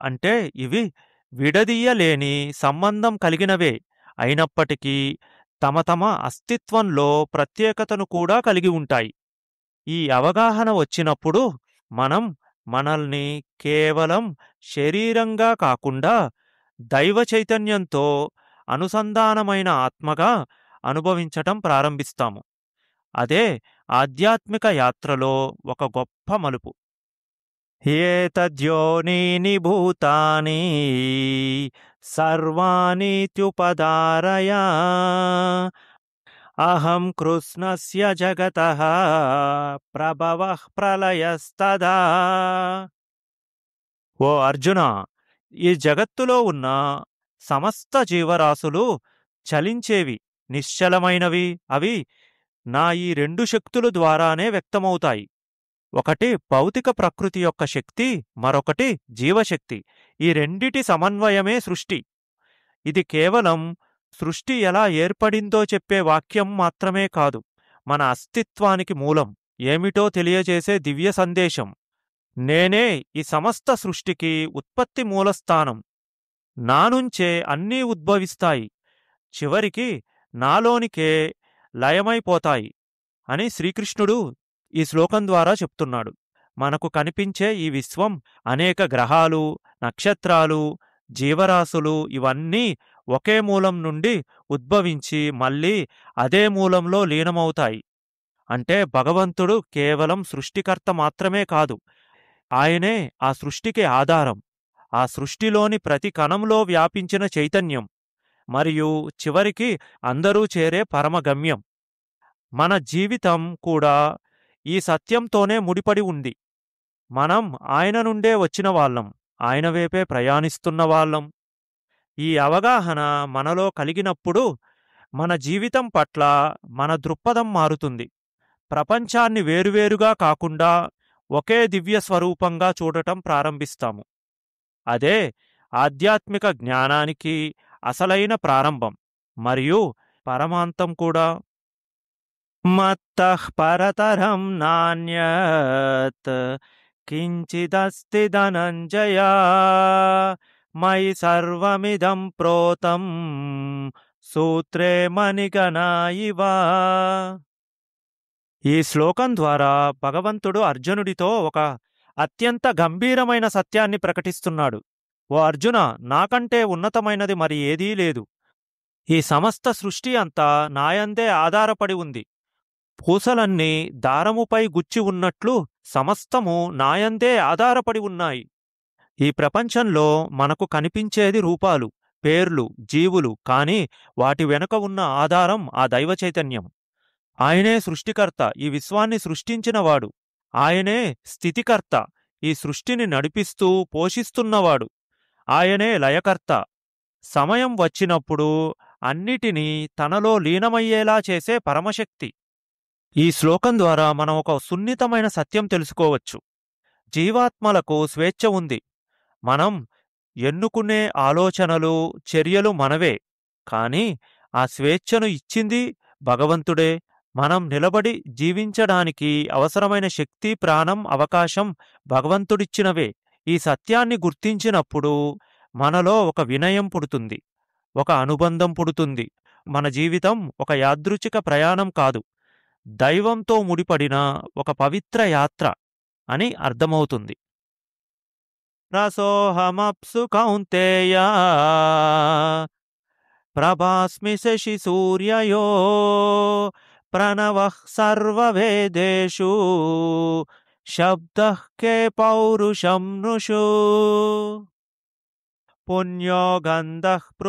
అంటే ఇవి విడదీయలేని సంబంధం కలిగినవే అయినప్పటికీ తమ తమ అస్తిత్వంలో ప్రత్యేకతను కూడా కలిగి ఉంటాయి ఈ అవగాహన వచ్చినప్పుడు మనం మనల్ని కేవలం శరీరంగా కాకుండా దైవ చైతన్యంతో అనుసంధానమైన ఆత్మగా అనుభవించటం ప్రారంభిస్తాము అదే ఆధ్యాత్మిక యాత్రలో ఒక గొప్ప మలుపు ఏతద్యోనీని భూతాని సర్వాణీత్యుపదారయ అహం కృష్ణస్య జగత ప్రభవ ప్రళయస్తదా ఓ అర్జున ఈ జగత్తులో ఉన్న సమస్త జీవరాశులు చలించేవి నిశ్చలమైనవి అవి నా ఈ రెండు శక్తుల ద్వారానే వ్యక్తమవుతాయి ఒకటి భౌతిక ప్రకృతి యొక్క శక్తి మరొకటి జీవశక్తి ఈ రెండిటి సమన్వయమే సృష్టి ఇది కేవలం సృష్టి ఎలా ఏర్పడిందో చెప్పే వాక్యం మాత్రమే కాదు మన అస్తిత్వానికి మూలం ఏమిటో తెలియజేసే దివ్య సందేశం నేనే ఈ సమస్త సృష్టికి ఉత్పత్తి మూలస్థానం నా నుంచే అన్నీ ఉద్భవిస్తాయి చివరికి నాలోనికే లయమైపోతాయి అని శ్రీకృష్ణుడు ఈ శ్లోకం ద్వారా చెప్తున్నాడు మనకు కనిపించే ఈ విశ్వం అనేక గ్రహాలు నక్షత్రాలు జీవరాశులు ఇవన్నీ ఒకే మూలం నుండి ఉద్భవించి మళ్ళీ అదే మూలంలో లీనమవుతాయి అంటే భగవంతుడు కేవలం సృష్టికర్త మాత్రమే కాదు ఆయనే ఆ సృష్టికి ఆధారం ఆ సృష్టిలోని ప్రతి కణంలో వ్యాపించిన చైతన్యం మరియు చివరికి అందరూ చేరే పరమగమ్యం మన జీవితం కూడా ఈ సత్యంతోనే ముడిపడి ఉంది మనం ఆయన నుండే వచ్చిన వాళ్ళం ఆయన వైపే ప్రయాణిస్తున్న వాళ్ళం ఈ అవగాహన మనలో కలిగినప్పుడు మన జీవితం పట్ల మన దృక్పథం మారుతుంది ప్రపంచాన్ని వేరువేరుగా కాకుండా ఒకే దివ్య స్వరూపంగా చూడటం ప్రారంభిస్తాము అదే ఆధ్యాత్మిక జ్ఞానానికి అసలైన ప్రారంభం మరియు పరమాంతం కూడా మత్తః పరతరం నాణ్యత్ కించిదస్తి ధనంజయ మయి సర్వమిదం ప్రోతం సూత్రే మణిగణా ఇవ ఈ శ్లోకం ద్వారా భగవంతుడు అర్జునుడితో ఒక అత్యంత గంభీరమైన సత్యాన్ని ప్రకటిస్తున్నాడు ఓ అర్జున నాకంటే ఉన్నతమైనది మరి ఏదీ లేదు ఈ సమస్త సృష్టి అంతా నాయందే ఆధారపడి ఉంది పూసలన్నీ దారముపై గుచ్చి ఉన్నట్లు సమస్తము నాయందే ఆధారపడి ఉన్నాయి ఈ ప్రపంచంలో మనకు కనిపించేది రూపాలు పేర్లు జీవులు కాని వాటి వెనుక ఉన్న ఆధారం ఆ దైవ చైతన్యం ఆయనే సృష్టికర్త ఈ విశ్వాన్ని సృష్టించినవాడు ఆయనే స్థితికర్త ఈ సృష్టిని నడిపిస్తూ పోషిస్తున్నవాడు ఆయనే లయకర్త సమయం వచ్చినప్పుడు అన్నిటినీ తనలో లీనమయ్యేలా చేసే పరమశక్తి ఈ శ్లోకం ద్వారా మనం ఒక సున్నితమైన సత్యం తెలుసుకోవచ్చు జీవాత్మలకు స్వేచ్ఛ ఉంది మనం ఎన్నుకునే ఆలోచనలు చర్యలు మనవే కాని ఆ స్వేచ్ఛను ఇచ్చింది భగవంతుడే మనం నిలబడి జీవించడానికి అవసరమైన శక్తి ప్రాణం అవకాశం భగవంతుడిచ్చినవే ఈ సత్యాన్ని గుర్తించినప్పుడు మనలో ఒక వినయం పుడుతుంది ఒక అనుబంధం పుడుతుంది మన జీవితం ఒక యాదృచ్ఛిక ప్రయాణం కాదు దైవంతో ముడిపడిన ఒక పవిత్ర యాత్ర అని అర్థమవుతుంది రసోహమప్సు కౌంతేయ ప్రభాస్మి శశి సూర్యయో ప్రణవ సర్వవేదేషు శబ్ద కే పౌరుషం నృషు పుణ్యో గంధః